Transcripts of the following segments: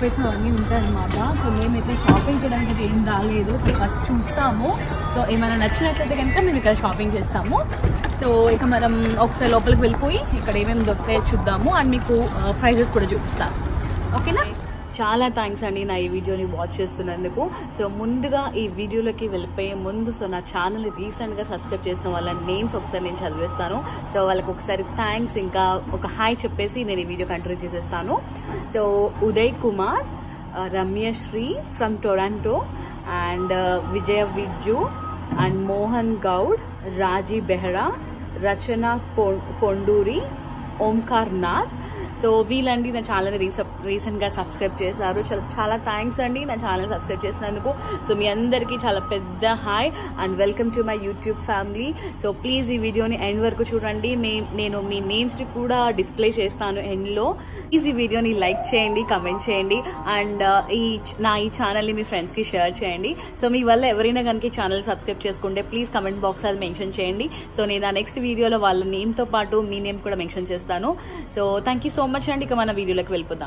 carpets అవన్నీ ఉంటాయి అనమాట సో మేమైతే షాపింగ్ చేయడానికి అయితే ఏం రాలేదు సో ఫస్ట్ చూస్తాము సో ఏమైనా నచ్చినట్లయితే కనుక మేము ఇక్కడ షాపింగ్ చేస్తాము సో ఇక మనం ఒకసారి లోపలికి వెళ్ళిపోయి ఇక్కడ ఏమేమి దొరుకుతాయో చూద్దాము అండ్ మీకు ప్రైజెస్ కూడా చూపిస్తాను ఓకేనా చాలా థ్యాంక్స్ అండి నా ఈ వీడియోని వాచ్ చేస్తున్నందుకు సో ముందుగా ఈ వీడియోలోకి వెళ్ళిపోయే ముందు సో నా ఛానల్ రీసెంట్గా సబ్స్క్రైబ్ చేసిన వాళ్ళ నేమ్స్ ఒకసారి నేను చదివేస్తాను సో వాళ్ళకి ఒకసారి థ్యాంక్స్ ఇంకా ఒక హాయ్ చెప్పేసి నేను ఈ వీడియో కంటిన్యూ చేసేస్తాను so Uday Kumar uh, Ramyasri from Toronto and Vijaya Vijju and Mohan Goud Raji Behra Rachana పొ- పొండూరి ఓంకార్ నాథ్ సో వీళ్ళండి నా ఛానల్ రీసెప్ రీసెంట్గా సబ్స్క్రైబ్ చేశారు చాలా చాలా థ్యాంక్స్ అండి నా ఛానల్ సబ్స్క్రైబ్ చేసినందుకు సో మీ అందరికీ చాలా పెద్ద hi and welcome to my YouTube family so please ఈ వీడియోని ఎండ్ వరకు చూడండి మే నేను మీ నేమ్స్ని కూడా డిస్ప్లే చేస్తాను ఎండ్లో ప్లీజ్ ఈ వీడియోని లైక్ చేయండి కమెంట్ చేయండి అండ్ ఈ నా ఈ ఛానల్ని మీ ఫ్రెండ్స్కి షేర్ చేయండి సో మీ వల్ల ఎవరైనా కనుక ఈ ఛానల్ సబ్స్క్రైబ్ చేసుకుంటే ప్లీజ్ కమెంట్ బాక్స్ అది మెన్షన్ చేయండి సో నేను ఆ నెక్స్ట్ వీడియోలో వాళ్ళ నేమ్తో పాటు మీ నేమ్ కూడా మెన్షన్ చేస్తాను so thank you so much అండి ఇక మన వీడియోలోకి వెళ్ళిపోదాం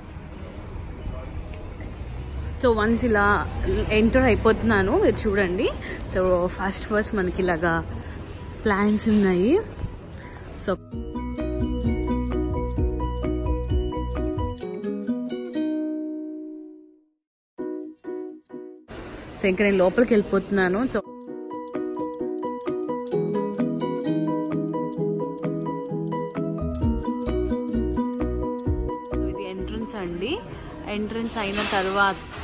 సో వన్స్ ఇలా ఎంటర్ అయిపోతున్నాను మీరు చూడండి సో ఫస్ట్ ఫస్ట్ మనకి ఇలాగా ప్లాన్స్ ఉన్నాయి సో సో ఇంకా నేను లోపలికి వెళ్ళిపోతున్నాను సో సో ఇది ఎంట్రన్స్ అండి ఎంట్రన్స్ అయిన తర్వాత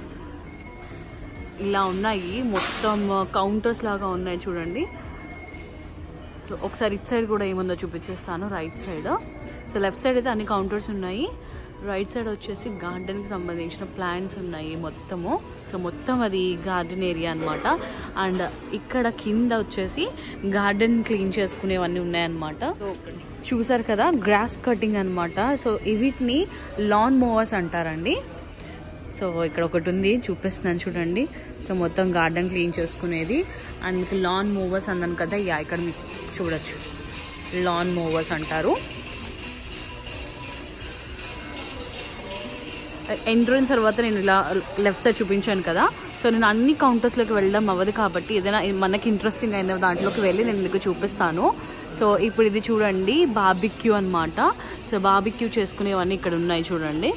ఇలా ఉన్నాయి మొత్తం కౌంటర్స్ లాగా ఉన్నాయి చూడండి సో ఒకసారి ఇట్ సైడ్ కూడా ఏముందో చూపించేస్తాను right side so left side అయితే అన్ని కౌంటర్స్ ఉన్నాయి రైట్ సైడ్ వచ్చేసి గార్డెన్కి సంబంధించిన ప్లాంట్స్ ఉన్నాయి మొత్తము సో మొత్తం అది గార్డెన్ ఏరియా అన్నమాట అండ్ ఇక్కడ కింద వచ్చేసి గార్డెన్ క్లీన్ చేసుకునేవన్నీ ఉన్నాయన్నమాట సో చూసారు కదా గ్రాస్ కటింగ్ అన్నమాట సో వీటిని లాన్ మోవర్స్ అంటారండి సో ఇక్కడ ఒకటి ఉంది చూపిస్తున్నాను చూడండి సో మొత్తం గార్డెన్ క్లీన్ చేసుకునేది అండ్ మీకు లాన్ మూవర్స్ అన్నాను కదా యా ఇక్కడ మీకు చూడొచ్చు లాన్ మూవర్స్ అంటారు ఎంట్రన్స్ తర్వాత నేను ఇలా లెఫ్ట్ సైడ్ చూపించాను కదా సో నేను అన్ని కౌంటర్స్లోకి వెళ్ళడం అవ్వదు కాబట్టి ఏదైనా మనకి ఇంట్రెస్టింగ్ అయిన దాంట్లోకి వెళ్ళి నేను మీకు చూపిస్తాను సో ఇప్పుడు ఇది చూడండి బాబిక్యూ అన్నమాట సో బాబిక్యూ చేసుకునేవన్నీ ఇక్కడ ఉన్నాయి చూడండి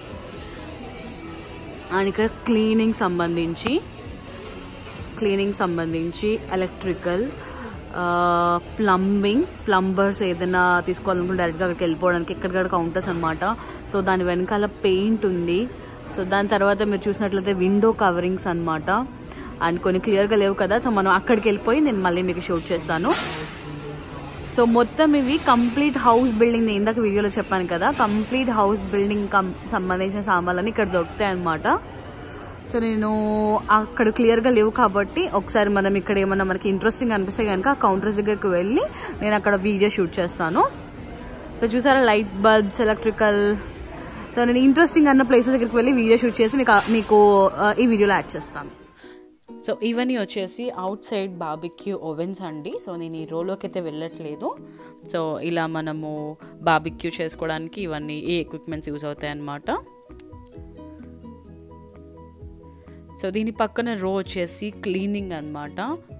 అండ్ ఇక్కడ క్లీనింగ్ సంబంధించి క్లీనింగ్ సంబంధించి ఎలక్ట్రికల్ ప్లంబింగ్ ప్లంబర్స్ ఏదైనా తీసుకోవాలనుకుంటే డైరెక్ట్గా అక్కడికి వెళ్ళిపోవడానికి ఎక్కడికక్కడ కౌంటర్స్ అనమాట సో దాని వెనకాల పెయింట్ ఉంది సో దాని తర్వాత మీరు చూసినట్లయితే విండో కవరింగ్స్ అన్నమాట అండ్ కొన్ని క్లియర్గా లేవు కదా సో మనం అక్కడికి వెళ్ళిపోయి నేను మళ్ళీ మీకు షూట్ చేస్తాను సో మొత్తం ఇవి కంప్లీట్ హౌస్ బిల్డింగ్ నేను ఇందాక వీడియోలో చెప్పాను కదా కంప్లీట్ హౌస్ బిల్డింగ్ కం- సంబంధించిన సామాన్లన్నీ ఇక్కడ దొరుకుతాయి అనమాట సో నేను అక్కడ క్లియర్గా లేవు కాబట్టి ఒకసారి మనం ఇక్కడ ఏమన్నా మనకి ఇంట్రెస్టింగ్ అనిపిస్తే కనుక ఆ కౌంటర్స్ దగ్గరికి వెళ్ళి నేను అక్కడ వీడియో షూట్ చేస్తాను సో చూసారా లైట్ బల్బ్స్ ఎలక్ట్రికల్ సో నేను ఇంట్రెస్టింగ్ అన్న ప్లేసెస్ దగ్గరికి వెళ్ళి వీడియో షూట్ చేసి మీకు మీకు ఆ, ఈ వీడియోలో యాడ్ చేస్తాను సో ఇవన్నీ వచ్చేసి అవుట్ సైడ్ బాబిక్యూ ఓవెన్స్ అండి సో నేను ఈ రోలోకి అయితే వెళ్ళట్లేదు సో ఇలా మనము బాబిక్యూ చేసుకోవడానికి ఇవన్నీ ఈ ఎక్విప్మెంట్స్ యూజ్ అవుతాయి అన్నమాట సో దీని పక్కన రో వచ్చేసి క్లీనింగ్ అన్నమాట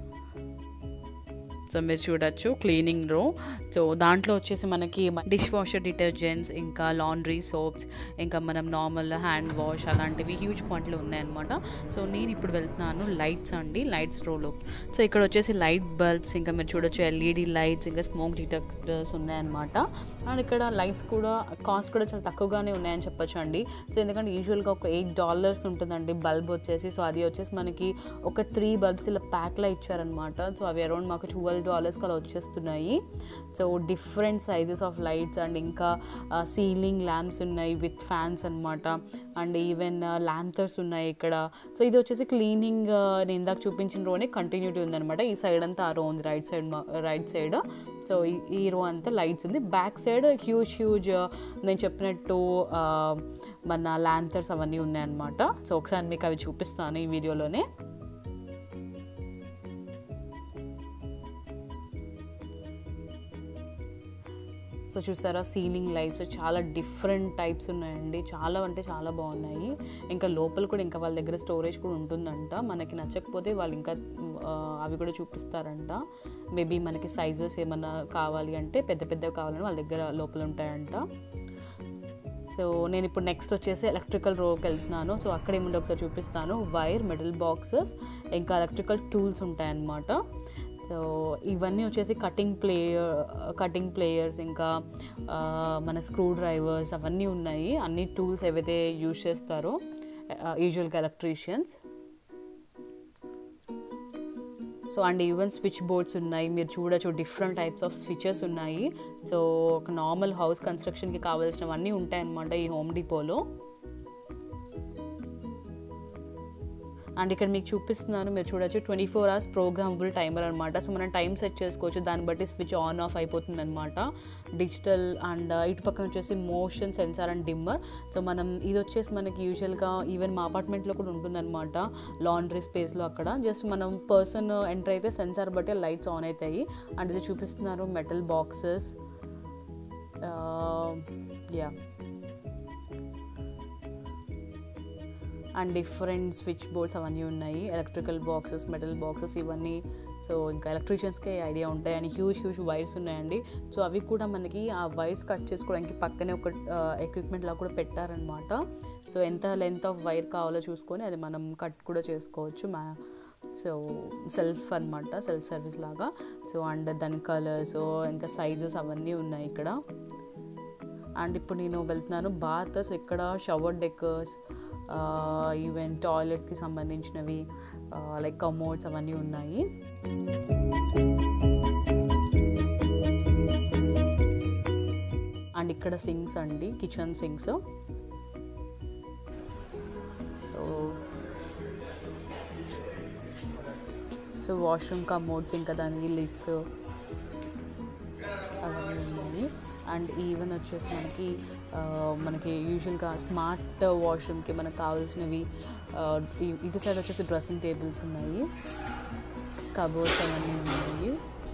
సో మీరు చూడొచ్చు క్లీనింగ్ రో సో దాంట్లో వచ్చేసి మనకి డిష్ వాషర్ డిటర్జెంట్స్ ఇంకా లాండ్రీ సోప్స్ ఇంకా మనం నార్మల్ హ్యాండ్ వాష్ అలాంటివి హ్యూజ్ క్వాంటిటీలో ఉన్నాయన్నమాట సో నేను ఇప్పుడు వెళ్తున్నాను లైట్స్ అండి లైట్స్ రోలో సో ఇక్కడ వచ్చేసి లైట్ బల్బ్స్ ఇంకా మీరు చూడొచ్చు ఎల్ఈడి లైట్స్ ఇంకా స్మోక్ డిటెక్టర్స్ ఉన్నాయన్నమాట అండ్ ఇక్కడ లైట్స్ కూడా కాస్ట్ కూడా చాలా తక్కువగానే ఉన్నాయని చెప్పొచ్చు అండి సో ఎందుకంటే యూజువల్గా ఒక ఎయిట్ డాలర్స్ ఉంటుందండి బల్బ్ వచ్చేసి సో అది వచ్చేసి మనకి ఒక త్రీ బల్బ్స్ ఇలా ప్యాక్లో ఇచ్చారనమాట సో అవి అరౌండ్ మాకు ట్వెల్వ్ డాలర్స్కి అలా వచ్చేస్తున్నాయి so different sizes of lights and ఇంకా సీలింగ్ ల్యాంప్స్ ఉన్నాయి విత్ ఫ్యాన్స్ అనమాట అండ్ ఈవెన్ ల్యాంథర్స్ ఉన్నాయి ఇక్కడ సో ఇది వచ్చేసి క్లీనింగ్ నేను ఇందాక చూపించిన రోనే కంటిన్యూటీ ఉందన్నమాట ఈ సైడ్ అంతా ఆ రో ఉంది right side right side so ఈ- ఈ రో అంతా లైట్స్ ఉంది బ్యాక్ సైడ్ హ్యూజ్ హ్యూజ్ నేను చెప్పినట్టు ఆ, మన ల్యాంథర్స్ అవన్నీ ఉన్నాయన్నమాట సో ఒకసారి మీకు అవి చూపిస్తాను ఈ వీడియోలోనే సో చూసారా సీలింగ్ లైట్స్ చాలా డిఫరెంట్ టైప్స్ ఉన్నాయండి చాలా అంటే చాలా బాగున్నాయి ఇంకా లోపల కూడా ఇంకా వాళ్ళ దగ్గర స్టోరేజ్ కూడా ఉంటుందంట మనకి నచ్చకపోతే వాళ్ళు ఇంకా ఆ, అవి కూడా చూపిస్తారంట మేబీ మనకి సైజెస్ ఏమన్నా కావాలి అంటే పెద్ద పెద్దవి కావాలని వాళ్ళ దగ్గర లోపల ఉంటాయంట సో నేను ఇప్పుడు నెక్స్ట్ వచ్చేసి ఎలక్ట్రికల్ రోకి వెళ్తున్నాను సో అక్కడ ఏముండో ఒకసారి చూపిస్తాను వైర్ మెటల్ బాక్సెస్ ఇంకా ఎలక్ట్రికల్ టూల్స్ ఉంటాయన్నమాట సో ఇవన్నీ వచ్చేసి కటింగ్ ప్లేయర్ కటింగ్ ప్లేయర్స్ ఇంకా ఆ, మన స్క్రూ డ్రైవర్స్ అవన్నీ ఉన్నాయి అన్ని టూల్స్ ఏవైతే యూజ్ చేస్తారో యూజువల్గా electricians so and even switchboards ఉన్నాయి మీరు చూడొచ్చు డిఫరెంట్ టైప్స్ ఆఫ్ స్విచెస్ ఉన్నాయి సో ఒక నార్మల్ హౌస్ కన్స్ట్రక్షన్కి కావాల్సినవన్నీ ఉంటాయన్నమాట ఈ హోమ్ డిపోలో అండ్ ఇక్కడ మీకు చూపిస్తున్నాను మీరు చూడొచ్చు twenty four hours programmable timer అనమాట సో మనం టైం సెట్ చేసుకోవచ్చు దాన్ని బట్టి స్విచ్ ఆన్ ఆఫ్ అయిపోతుంది అనమాట డిజిటల్ అండ్ ఇటు పక్కన వచ్చేసి motion sensor and dimmer so మనం ఇది వచ్చేసి మనకి యూజువల్గా ఈవెన్ మా అపార్ట్మెంట్లో కూడా ఉంటుందన్నమాట లాండ్రీ స్పేస్లో అక్కడ జస్ట్ మనం పర్సన్ ఎంటర్ అయితే సెన్సార్ బట్టి లైట్స్ ఆన్ అవుతాయి అండ్ ఇది చూపిస్తున్నారు metal boxes yeah and different switchboards అవన్నీ ఉన్నాయి ఎలక్ట్రికల్ బాక్సెస్ మెటల్ బాక్సెస్ ఇవన్నీ సో ఇంకా ఎలక్ట్రీషియన్స్కే ఐడియా ఉంటాయి అండ్ హ్యూజ్ హ్యూజ్ వైర్స్ ఉన్నాయండి సో అవి కూడా మనకి ఆ వైర్స్ కట్ చేసుకోవడానికి పక్కనే ఒక ఎక్విప్మెంట్ లా కూడా పెట్టారనమాట సో ఎంత లెంత్ ఆఫ్ వైర్ కావాలో చూసుకొని అది మనం కట్ కూడా చేసుకోవచ్చు మా సో సెల్ఫ్ అనమాట సెల్ఫ్ సర్వీస్ లాగా సో అండ్ దాని కలర్స్ ఇంకా సైజెస్ అవన్నీ ఉన్నాయి ఇక్కడ అండ్ ఇప్పుడు నేను వెళ్తున్నాను బాత్ సో ఇక్కడ షవర్ డెకర్స్ ఈవెన్ టాయిలెట్స్కి సంబంధించినవి లైక్ కమోడ్స్ అవన్నీ ఉన్నాయి అండ్ ఇక్కడ సింక్స్ అండి kitchen sinks so so washroom commodes ఇంకా దాని లిడ్స్ అవన్నీ ఉన్నాయి అండ్ ఈవెన్ వచ్చేసి మనకి ఆ, మనకి యూజువల్గా స్మార్ట్ వాష్రూమ్కి మనకు కావాల్సినవి ఆ, ఇ- ఇటు సైడ్ వచ్చేసి డ్రెస్సింగ్ టేబుల్స్ ఉన్నాయి కబోర్డ్స్ అవన్నీ ఉన్నాయి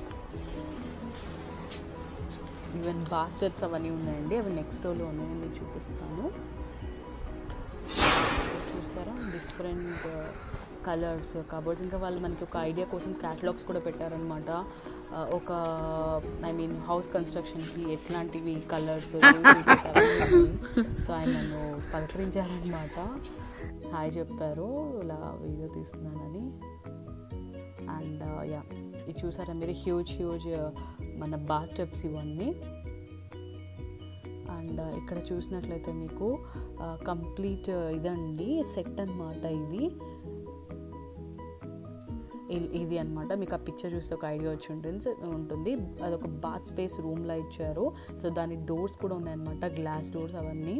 ఈవెన్ బాత్ టబ్స్ అవన్నీ ఉన్నాయండి అవి నెక్స్ట్ రోలో ఉన్నాయి మీకు చూపిస్తాను చూసారా డిఫరెంట్ కలర్స్ కబోర్డ్స్ ఇంకా వాళ్ళు మనకి ఒక ఐడియా కోసం క్యాటలాగ్స్ కూడా పెట్టారనమాట ఒక ఐ మీన్ హౌస్ కన్స్ట్రక్షన్కి ఎట్లాంటివి కలర్స్ సో ఆయన నన్ను పలకరించారనమాట హాయ్ చెప్పారు ఇలా వీడియో తీస్తున్నానని అండ్ యా ఇది చూసారా మీరు హ్యూజ్ హ్యూజ్ మన బాత్ టబ్స్ ఇవన్నీ అండ్ ఇక్కడ చూసినట్లయితే మీకు కంప్లీట్ ఇదండి సెట్ అన్నమాట ఇది ఇ- ఇది అన్నమాట మీకు ఆ పిక్చర్ చూస్తే ఒక ఐడియా వచ్చి ఉంటుంది ఉంటుంది అదొక బాత్ స్పేస్ రూమ్లా ఇచ్చారు సో దాని డోర్స్ కూడా ఉన్నాయన్నమాట గ్లాస్ డోర్స్ అవన్నీ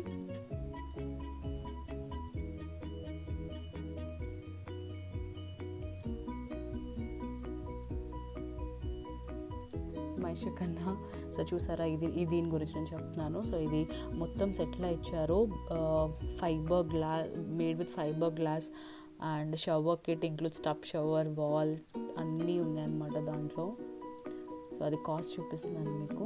మహేష్ కన్నా సో చూసారా ఇది ఇది దీని గురించి నేను చెప్తున్నాను సో ఇది మొత్తం సెట్లా ఇచ్చారు ఫైబర్ గ్లా made with fibreglass and shower kit includes tub shower wall అన్నీ ఉన్నాయన్నమాట దాంట్లో సో అది కాస్ట్ చూపిస్తున్నాను మీకు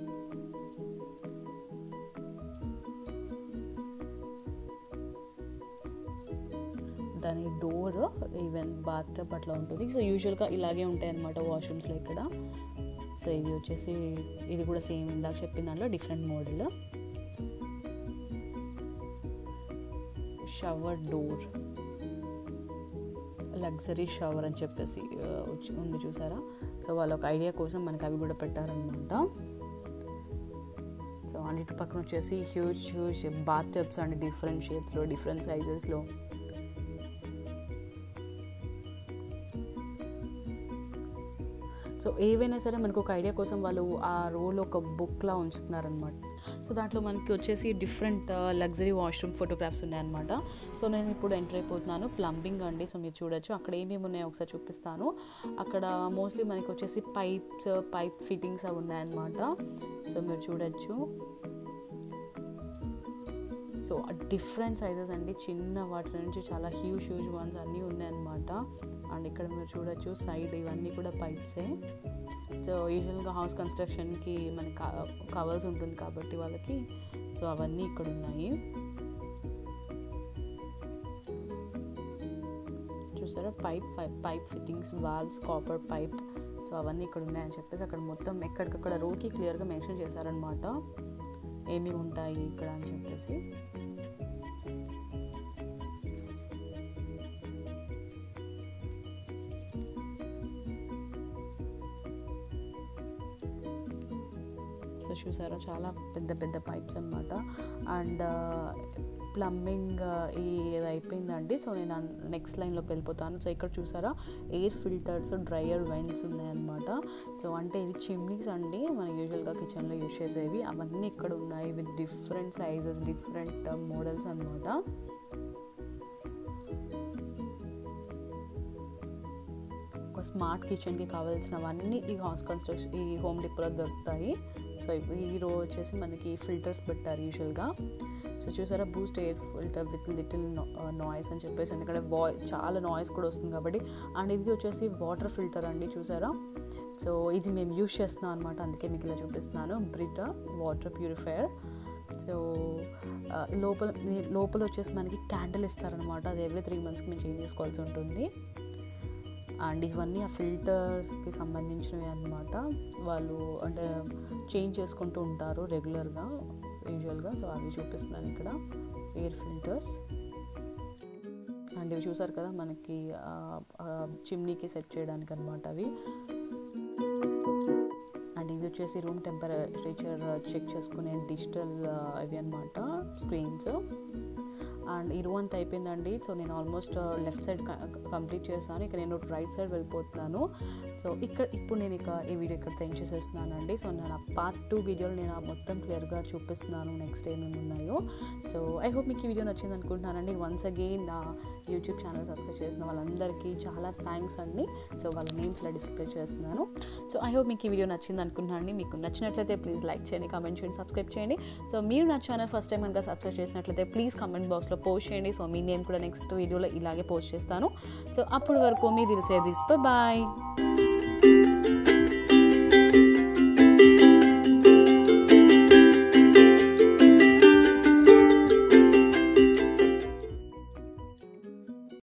దాని డోర్ ఈవెన్ బాత్ టబ్ అట్లా ఉంటుంది సో యూజువల్గా ఇలాగే ఉంటాయి అన్నమాట వాష్రూమ్స్లో ఇక్కడ సో ఇది వచ్చేసి ఇది కూడా సేమ్ ఇందాక చెప్పిన దాంట్లో different model shower door luxury shower అని చెప్పేసి ఆ, వచ్చి ఉంది చూసారా సో వాళ్ళ ఒక ఐడియా కోసం మనకి అవి కూడా పెట్టారనమాట సో అన్నిటి పక్కన వచ్చేసి huge huge bath tubs and different షేప్స్లో డిఫరెంట్ సైజెస్లో సో ఏవైనా సరే మనకు ఒక ఐడియా కోసం వాళ్ళు ఆ రోల్ ఒక బుక్లా ఉంచుతున్నారనమాట సో దాంట్లో మనకి వచ్చేసి డిఫరెంట్ లగ్జరీ వాష్రూమ్ ఫోటోగ్రాఫ్స్ ఉన్నాయన్నమాట సో నేను ఇప్పుడు ఎంటర్ అయిపోతున్నాను ప్లంబింగ్ అండి సో మీరు చూడొచ్చు అక్కడ ఏమేమి ఉన్నాయో ఒకసారి చూపిస్తాను అక్కడ మోస్ట్లీ మనకి వచ్చేసి పైప్స్ పైప్ ఫిట్టింగ్స్ అవి ఉన్నాయన్నమాట సో మీరు చూడొచ్చు సో డిఫరెంట్ సైజెస్ అండి చిన్న వాటి నుంచి చాలా హ్యూజ్ హ్యూజ్ వన్స్ అన్నీ ఉన్నాయన్నమాట అండ్ ఇక్కడ మీరు చూడొచ్చు సైడ్ ఇవన్నీ కూడా పైప్సే సో యూజువల్గా హౌస్ కన్స్ట్రక్షన్కి మనకి కవర్స్ ఉంటుంది కాబట్టి వాళ్ళకి సో అవన్నీ ఇక్కడ ఉన్నాయి చూసారా pipe pipe fittings valves copper pipe so అవన్నీ ఇక్కడ ఉన్నాయని చెప్పేసి అక్కడ మొత్తం ఎక్కడికక్కడ రోకి క్లియర్గా మెన్షన్ చేశారనమాట ఏమేమి ఉంటాయి ఇక్కడ అని చెప్పేసి సో చూసారా చాలా పెద్ద పెద్ద పైప్స్ అనమాట అండ్ ప్లంబింగ్ ఈ ఇది అయిపోయిందండి సో నేను నెక్స్ట్ లైన్లోకి వెళ్ళిపోతాను సో ఇక్కడ చూసారా ఎయిర్ ఫిల్టర్స్ డ్రయర్ వెన్స్ ఉన్నాయన్నమాట సో అంటే ఇవి చిమ్నీస్ అండి మనం యూజువల్గా కిచెన్లో యూజ్ చేసేవి అవన్నీ ఇక్కడ ఉన్నాయి with different sizes different models అనమాట ఒక స్మార్ట్ కిచెన్కి కావాల్సినవన్నీ ఈ హౌస్ కన్స్ట్రక్షన్ ఈ హోమ్ డిపోలో దొరుకుతాయి సో ఈ రో వచ్చేసి మనకి ఫిల్టర్స్ పెట్టారు యూజువల్గా సో చూసారా boost air filter with little noise అని చెప్పేసి ఎందుకంటే వాయి చాలా నాయిస్ కూడా వస్తుంది కాబట్టి అండ్ ఇది వచ్చేసి వాటర్ ఫిల్టర్ అండి చూసారా సో ఇది మేము యూజ్ చేస్తున్నాం అనమాట అందుకే మీకు ఇలా చూపిస్తున్నాను బ్రిటా వాటర్ ప్యూరిఫైయర్ సో లోపల లోపల వచ్చేసి మనకి క్యాండిల్ ఇస్తారనమాట అది ఎవ్రీ త్రీ మంత్స్కి మేము చేంజ్ చేసుకోవాల్సి ఉంటుంది అండ్ ఇవన్నీ ఆ ఫిల్టర్స్కి సంబంధించినవి అనమాట వాళ్ళు అంటే చేంజ్ చేసుకుంటూ ఉంటారు రెగ్యులర్గా యూజువల్గా సో అవి చూపిస్తున్నాను ఇక్కడ ఎయిర్ ఫిల్టర్స్ అండ్ ఇవి చూసారు కదా మనకి చిమ్నీకి సెట్ చేయడానికి అనమాట అవి అండ్ ఇవి వచ్చేసి రూమ్ టెంపరేచర్ చెక్ చేసుకునే డిజిటల్ ఇవి అనమాట స్క్రీన్స్ అండ్ ఈ రూ అంతా అయిపోయిందండి సో నేను ఆల్మోస్ట్ లెఫ్ట్ సైడ్ కంప్లీట్ చేశాను ఇక నేను రైట్ సైడ్ వెళ్ళిపోతున్నాను సో ఇక్కడ ఇప్పుడు నేను ఇక ఈ వీడియో ఇక్కడ ఎండ్ చేసేస్తున్నానండి సో నేను ఆ పార్ట్ టూ వీడియోలో నేను మొత్తం క్లియర్గా చూపిస్తున్నాను నెక్స్ట్ ఏమేమి ఉన్నాయో సో ఐ హోప్ మీకు ఈ వీడియో నచ్చింది అనుకుంటున్నానండి వన్స్ అగైన్ నా యూట్యూబ్ ఛానల్ సబ్స్క్రైబ్ చేసిన వాళ్ళందరికీ చాలా థ్యాంక్స్ అండి సో వాళ్ళ నేమ్స్ ఇలా డిస్ప్లే చేస్తున్నాను సో ఐ హోప్ మీకు ఈ వీడియో నచ్చింది అనుకుంటున్నాను మీకు నచ్చినట్లయితే ప్లీజ్ లైక్ చేయండి కామెంట్ చేయండి సబ్స్క్రైబ్ చేయండి సో మీరు నా ఛానల్ ఫస్ట్ టైం కనుక సబ్స్క్రైబ్ చేసినట్లయితే ప్లీజ్ కామెంట్ బాక్స్లో పోస్ట్ చేయండి సో మీ నేమ్ కూడా నెక్స్ట్ వీడియోలో ఇలాగే పోస్ట్ చేస్తాను సో అప్పటి వరకు మీ దిల్ సేవ్ దిస్ బాయ్